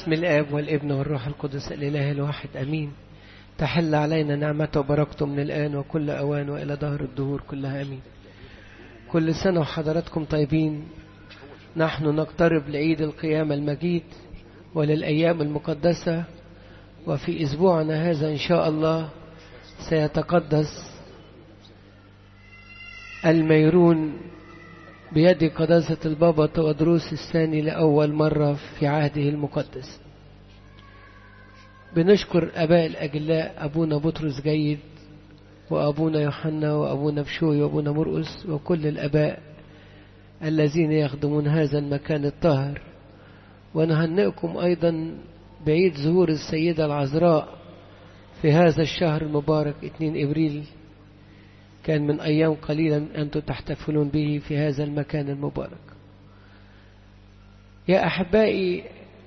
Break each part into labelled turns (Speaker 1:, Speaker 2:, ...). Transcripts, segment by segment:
Speaker 1: باسم الآب والابن والروح القدس الإله الواحد أمين تحل علينا نعمته وبركته من الآن وكل أوان وإلى دهر الدهور كلها أمين كل سنة وحضراتكم طيبين نحن نقترب لعيد القيامة المجيد وللأيام المقدسة وفي أسبوعنا هذا إن شاء الله سيتقدس الميرون بيد قداسة البابا تودروس الثاني لأول مرة في عهده المقدس بنشكر أباء الأجلاء أبونا بطرس جيد وأبونا يوحنا وأبونا بشوي وأبونا مرقس وكل الأباء الذين يخدمون هذا المكان الطاهر ونهنئكم أيضا بعيد ظهور السيدة العذراء في هذا الشهر المبارك 2 إبريل كان من أيام قليلا أنتم تحتفلون به في هذا المكان المبارك يا أحبائي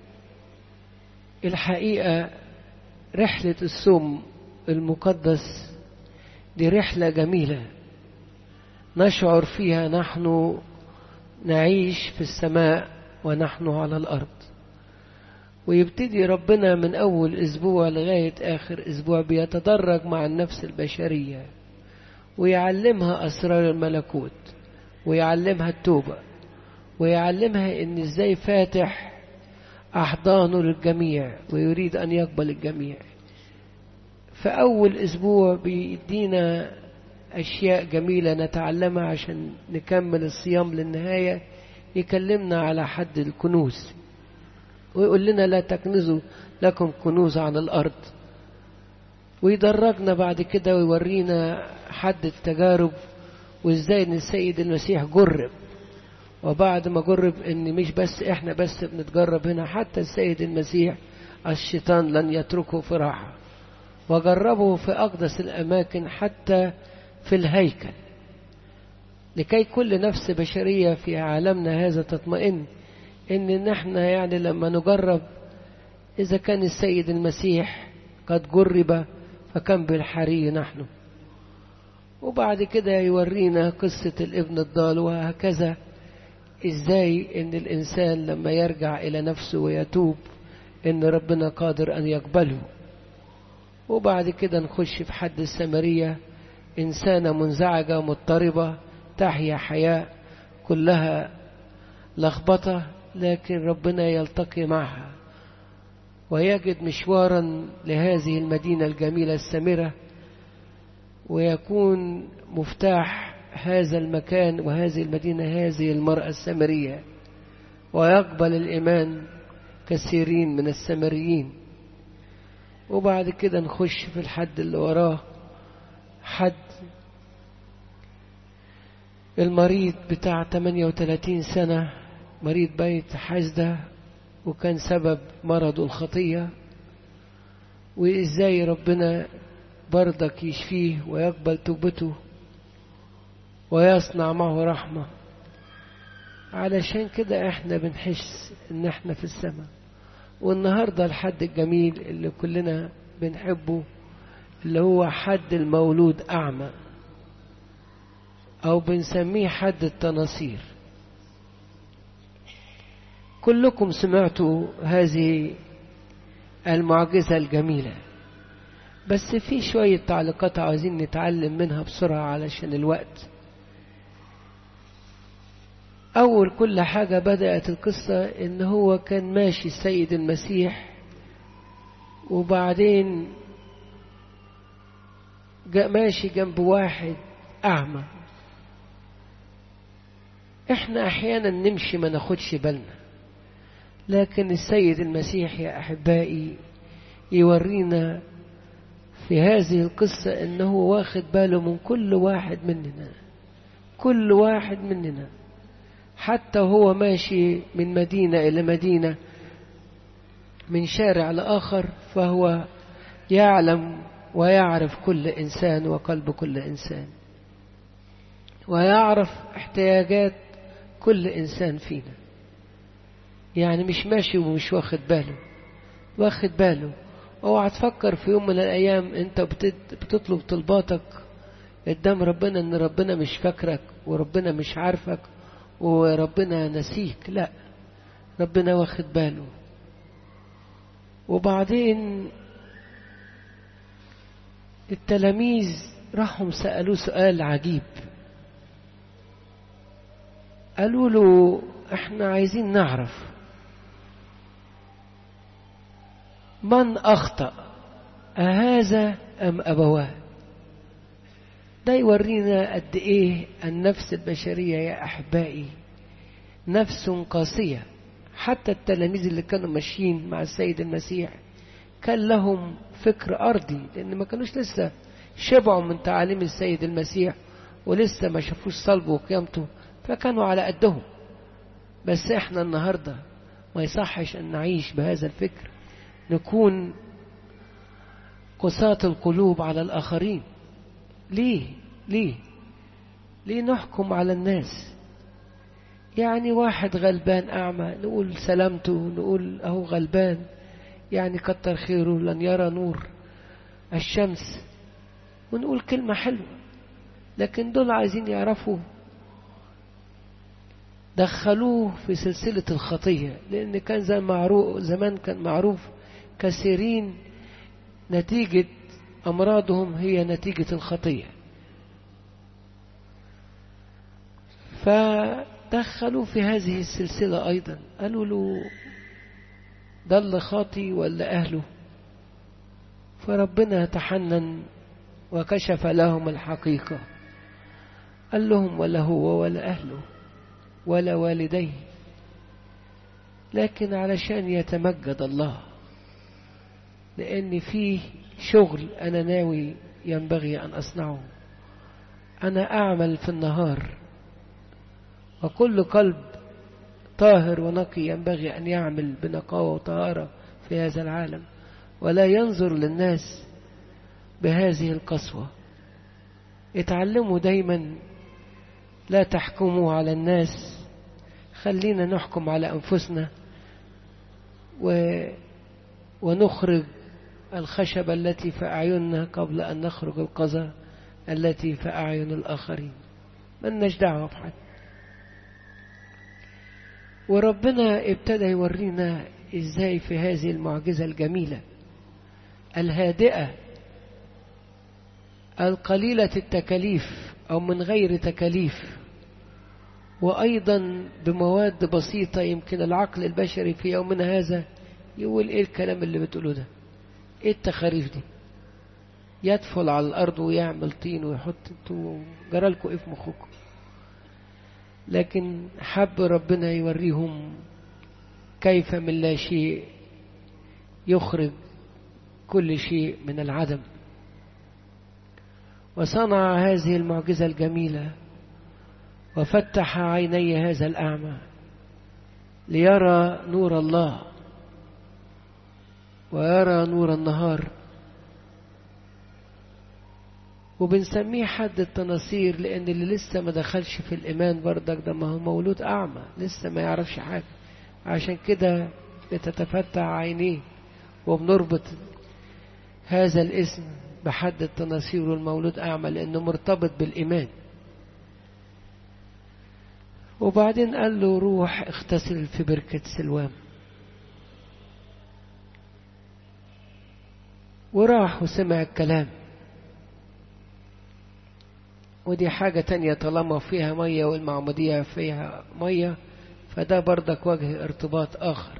Speaker 1: الحقيقة رحلة الصوم المقدس دي رحلة جميلة نشعر فيها نحن نعيش في السماء ونحن على الأرض ويبتدي ربنا من أول أسبوع لغاية آخر أسبوع بيتدرج مع النفس البشرية ويعلمها أسرار الملكوت ويعلمها التوبة ويعلمها إن إزاي فاتح أحضانه للجميع ويريد أن يقبل الجميع فأول أسبوع بيدينا أشياء جميلة نتعلمها عشان نكمل الصيام للنهاية يكلمنا على حد الكنوز ويقول لنا لا تكنزوا لكم كنوز عن الأرض ويدرجنا بعد كده ويورينا حد التجارب وازاي ان السيد المسيح جرب وبعد ما جرب ان مش بس احنا بس بنتجرب هنا حتى السيد المسيح الشيطان لن يتركه في راحة وجربه في أقدس الأماكن حتى في الهيكل لكي كل نفس بشرية في عالمنا هذا تطمئن ان نحن يعني لما نجرب إذا كان السيد المسيح قد جرب فكم بالحري نحن وبعد كده يورينا قصة الابن الضال وهكذا ازاي ان الانسان لما يرجع الى نفسه ويتوب ان ربنا قادر ان يقبله وبعد كده نخش في حد السمرية انسانة منزعجة مضطربة تحيا حياة كلها لخبطة لكن ربنا يلتقي معها ويجد مشوارا لهذه المدينة الجميلة السمرة ويكون مفتاح هذا المكان وهذه المدينة هذه المرأة السمرية ويقبل الإيمان كثيرين من السمريين وبعد كده نخش في الحد اللي وراه حد المريض بتاع 38 سنة مريض بيت حزدة وكان سبب مرضه الخطية وإزاي ربنا برضك يشفيه ويقبل توبته ويصنع معه رحمة علشان كده احنا بنحس ان احنا في السماء والنهاردة الحد الجميل اللي كلنا بنحبه اللي هو حد المولود أعمى أو بنسميه حد التناصير كلكم سمعتوا هذه المعجزة الجميلة بس في شوية تعليقات عايزين نتعلم منها بسرعة علشان الوقت أول كل حاجة بدأت القصة إن هو كان ماشي السيد المسيح وبعدين ماشي جنب واحد أعمى إحنا أحيانا نمشي ما ناخدش بالنا لكن السيد المسيح يا أحبائي يورينا في هذه القصة إنه واخد باله من كل واحد مننا كل واحد مننا حتى هو ماشي من مدينة إلى مدينة من شارع لآخر فهو يعلم ويعرف كل إنسان وقلب كل إنسان ويعرف احتياجات كل إنسان فينا يعني مش ماشي ومش واخد باله واخد باله اوعى تفكر في يوم من الأيام أنت بتطلب طلباتك قدام ربنا إن ربنا مش فاكرك وربنا مش عارفك وربنا نسيك لا ربنا واخد باله وبعدين التلاميذ راحوا سألوه سؤال عجيب قالوا له احنا عايزين نعرف من أخطأ أهذا أم أبواه ده يورينا قد إيه النفس البشرية يا أحبائي نفس قاسية حتى التلاميذ اللي كانوا ماشيين مع السيد المسيح كان لهم فكر أرضي لأن ما كانوش لسه شبعوا من تعاليم السيد المسيح ولسه ما شافوش صلبه وقيامته فكانوا على قدهم بس احنا النهاردة ما يصحش أن نعيش بهذا الفكر نكون قساة القلوب على الآخرين ليه ليه ليه نحكم على الناس يعني واحد غلبان أعمى نقول سلامته نقول أهو غلبان يعني كتر خيره لن يرى نور الشمس ونقول كلمة حلوة لكن دول عايزين يعرفوا دخلوه في سلسلة الخطية لأن كان زي معروف زمان كان معروف كثيرين نتيجة أمراضهم هي نتيجة الخطية فدخلوا في هذه السلسلة أيضا قالوا له ده اللي خاطي ولا أهله فربنا تحنن وكشف لهم الحقيقة قال لهم ولا هو ولا أهله ولا والديه لكن علشان يتمجد الله لأن فيه شغل أنا ناوي ينبغي أن أصنعه أنا أعمل في النهار وكل قلب طاهر ونقي ينبغي أن يعمل بنقاوة وطهارة في هذا العالم ولا ينظر للناس بهذه القسوة اتعلموا دايما لا تحكموا على الناس خلينا نحكم على أنفسنا و... ونخرج الخشبة التي في أعيننا قبل أن نخرج القذى التي في أعين الآخرين ملناش دعوة بحد وربنا ابتدى يورينا ازاي في هذه المعجزة الجميلة الهادئة القليلة التكاليف أو من غير تكاليف وأيضا بمواد بسيطة يمكن العقل البشري في يومنا هذا يقول إيه الكلام اللي بتقوله ده إيه التخاريف دي يدفل على الأرض ويعمل طين ويحط انتوا جرالكوا إيه في مخكم لكن حب ربنا يوريهم كيف من لا شيء يخرج كل شيء من العدم وصنع هذه المعجزة الجميلة وفتح عيني هذا الأعمى ليرى نور الله ويرى نور النهار وبنسميه حد التناصير لأن اللي لسه ما دخلش في الإيمان بردك ده ما هو مولود أعمى لسه ما يعرفش حاجة عشان كده بتتفتح عينيه وبنربط هذا الاسم بحد التناصير والمولود أعمى لأنه مرتبط بالإيمان وبعدين قال له روح اغتسل في بركة سلوام وراح وسمع الكلام ودي حاجة تانية طالما فيها مية والمعمودية فيها مية فده بردك وجه ارتباط آخر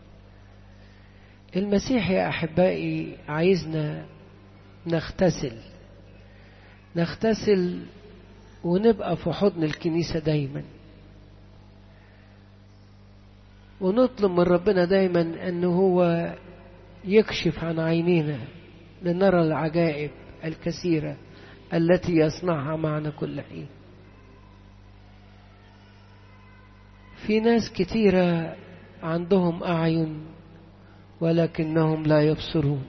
Speaker 1: المسيح يا أحبائي عايزنا نغتسل نغتسل ونبقى في حضن الكنيسة دايما ونطلب من ربنا دايما أنه هو يكشف عن عينينا لنرى العجائب الكثيرة التي يصنعها معنا كل حين في ناس كثيرة عندهم أعين ولكنهم لا يبصرون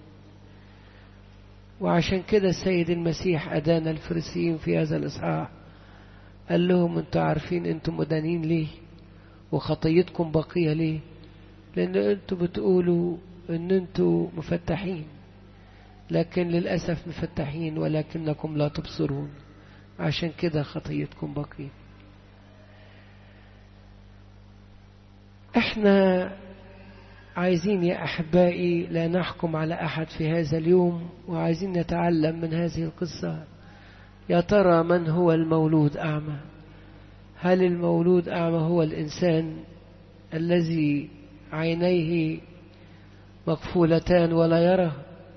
Speaker 1: وعشان كده السيد المسيح أدانا الفريسيين في هذا الإصحاح قال لهم انتوا عارفين انتوا مدانين ليه وخطيتكم بقية ليه لأن انتوا بتقولوا ان انتوا مفتحين لكن للأسف مفتحين ولكنكم لا تبصرون عشان كده خطيتكم بقية احنا عايزين يا أحبائي لا نحكم على أحد في هذا اليوم وعايزين نتعلم من هذه القصة يا ترى من هو المولود أعمى هل المولود أعمى هو الإنسان الذي عينيه مقفولتان ولا يرى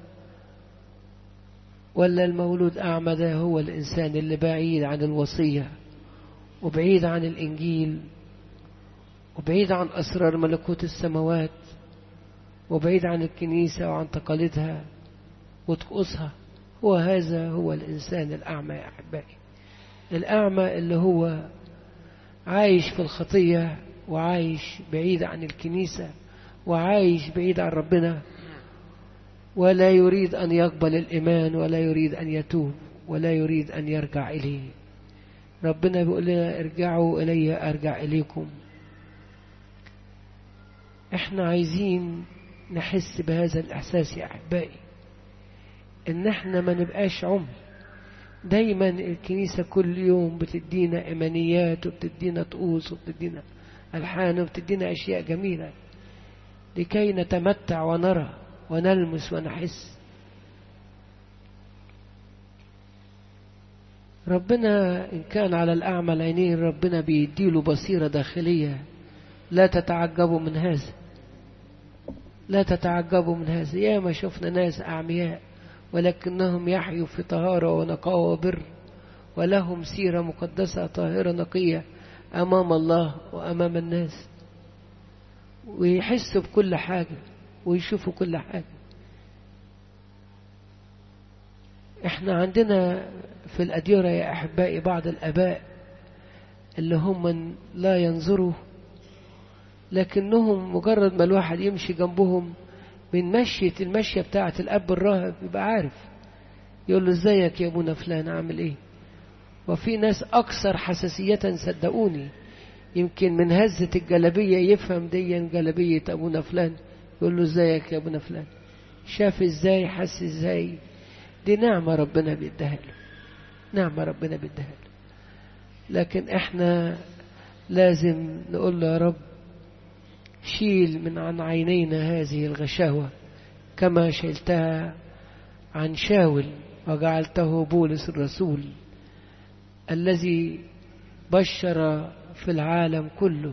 Speaker 1: ولا المولود أعمى ده هو الإنسان اللي بعيد عن الوصية وبعيد عن الإنجيل وبعيد عن أسرار ملكوت السماوات وبعيد عن الكنيسة وعن تقاليدها وطقوسها وهذا هو الإنسان الأعمى يا أحبائي الأعمى اللي هو عايش في الخطية وعايش بعيد عن الكنيسة وعايش بعيد عن ربنا ولا يريد أن يقبل الإيمان ولا يريد أن يتوب ولا يريد أن يرجع إليه ربنا بيقول لنا ارجعوا إلي أرجع إليكم احنا عايزين نحس بهذا الإحساس يا أحبائي إن احنا ما نبقاش عمي دايما الكنيسة كل يوم بتدينا إيمانيات وبتدينا طقوس وبتدينا ألحان وبتدينا أشياء جميلة لكي نتمتع ونرى ونلمس ونحس ربنا إن كان على الأعمى العينين ربنا بيديله بصيرة داخلية لا تتعجبوا من هذا لا تتعجبوا من هذا يا ما شفنا ناس أعمياء ولكنهم يحيوا في طهارة ونقاوة وبر ولهم سيرة مقدسة طاهرة نقية أمام الله وأمام الناس ويحسوا بكل حاجة ويشوفوا كل حاجة احنا عندنا في الأديرة يا أحبائي بعض الأباء اللي هم لا ينظروا لكنهم مجرد ما الواحد يمشي جنبهم من مشية المشية بتاعة الأب الراهب يبقى عارف يقول له ازيك يا ابونا فلان عامل ايه وفي ناس أكثر حساسية صدقوني يمكن من هزة الجلبية يفهم دي جلبية أبونا فلان يقول له ازيك يا ابونا فلان شاف ازاي حس ازاي دي نعمة ربنا بيديها له نعمة ربنا بيديها له لكن احنا لازم نقول له يا رب شيل من عن عينينا هذه الغشاوة كما شلتها عن شاول وجعلته بولس الرسول الذي بشر في العالم كله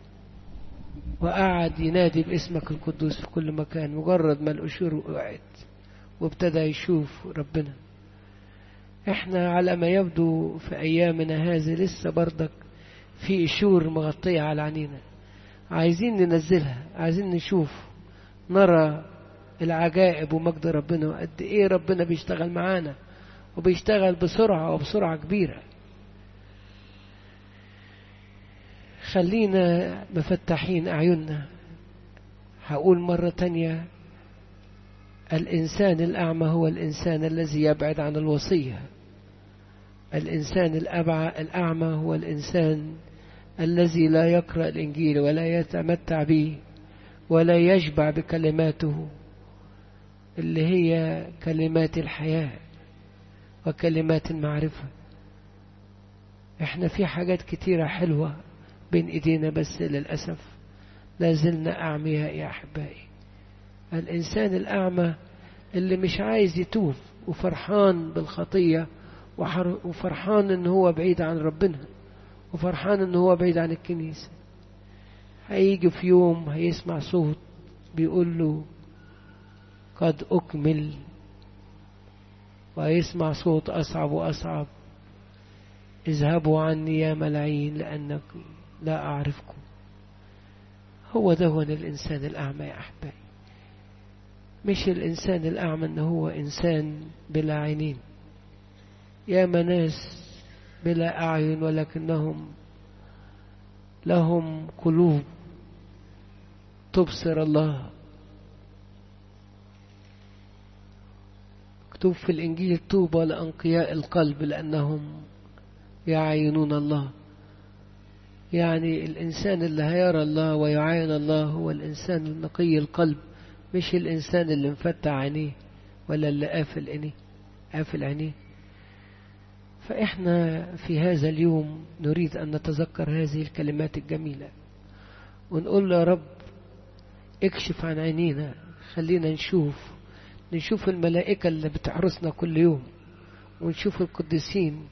Speaker 1: وقعد ينادي باسمك القدوس في كل مكان مجرد ما القشور وقعت وابتدى يشوف ربنا احنا على ما يبدو في ايامنا هذه لسه بردك في قشور مغطية على عينينا عايزين ننزلها عايزين نشوف نرى العجائب ومجد ربنا وقد ايه ربنا بيشتغل معانا وبيشتغل بسرعة وبسرعة كبيرة خلينا مفتحين أعيننا هقول مرة تانية الإنسان الأعمى هو الإنسان الذي يبعد عن الوصية الإنسان الأعمى هو الإنسان الذي لا يقرأ الإنجيل ولا يتمتع به ولا يشبع بكلماته اللي هي كلمات الحياة وكلمات المعرفة احنا في حاجات كتيرة حلوة بين ايدينا بس للأسف لازلنا أعمياء يا أحبائي الإنسان الأعمى اللي مش عايز يتوب وفرحان بالخطية وفرحان ان هو بعيد عن ربنا وفرحان ان هو بعيد عن الكنيسة هيجي في يوم هيسمع صوت بيقول له قد أكمل وهيسمع صوت أصعب وأصعب اذهبوا عني يا ملايين لأنك لا أعرفكم هو ده هو الإنسان الأعمى يا أحبائي مش الإنسان الأعمى إن هو إنسان بلا عينين يا ناس بلا أعين ولكنهم لهم قلوب تبصر الله مكتوب في الإنجيل طوبى لأنقياء القلب لأنهم يعاينون الله يعني الإنسان اللي هيرى الله ويعاين الله هو الإنسان النقي القلب مش الإنسان اللي مفتح عينيه ولا اللي قافل عينيه قافل عينيه فإحنا في هذا اليوم نريد أن نتذكر هذه الكلمات الجميلة ونقول له يا رب اكشف عن عينينا خلينا نشوف نشوف الملائكة اللي بتحرسنا كل يوم ونشوف القديسين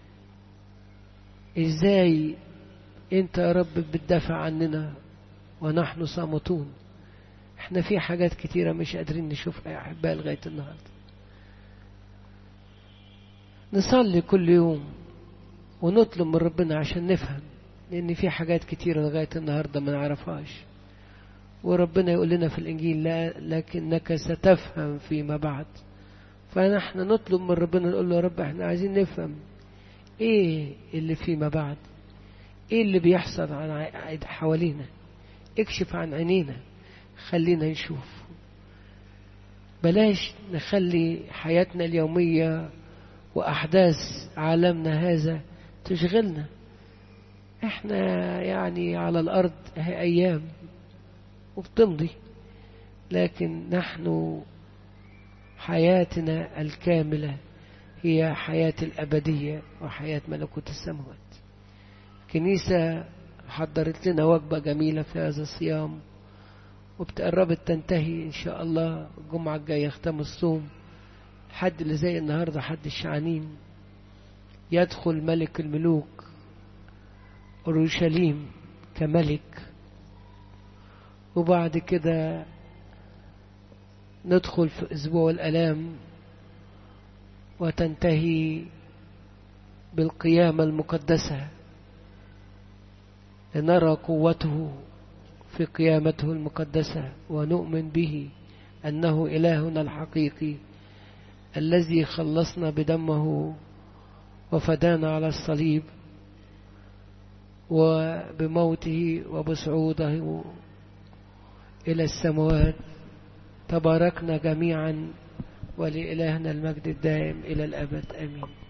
Speaker 1: ازاي انت يا رب بتدافع عننا ونحن صامتون احنا في حاجات كتيرة مش قادرين نشوفها يا احباء لغاية النهاردة نصلي كل يوم ونطلب من ربنا عشان نفهم لان في حاجات كتيرة لغاية النهاردة ما نعرفهاش وربنا يقول لنا في الانجيل لا لكنك ستفهم فيما بعد فنحن نطلب من ربنا نقول له يا رب احنا عايزين نفهم ايه اللي فيما بعد ايه اللي بيحصل عن حوالينا اكشف عن عينينا خلينا نشوف بلاش نخلي حياتنا اليومية وأحداث عالمنا هذا تشغلنا احنا يعني على الأرض هي أيام وبتمضي لكن نحن حياتنا الكاملة هي حياة الأبدية وحياة ملكوت السماوات كنيسة حضرت لنا وجبة جميلة في هذا الصيام وبتقربت تنتهي إن شاء الله الجمعة الجاية يختم الصوم حد اللي زي النهاردة حد الشعانين يدخل ملك الملوك أورشليم كملك وبعد كده ندخل في أسبوع الألام وتنتهي بالقيامة المقدسة لنرى قوته في قيامته المقدسة ونؤمن به أنه إلهنا الحقيقي الذي خلصنا بدمه وفدانا على الصليب وبموته وبصعوده إلى السماوات تباركنا جميعا ولإلهنا المجد الدائم إلى الأبد آمين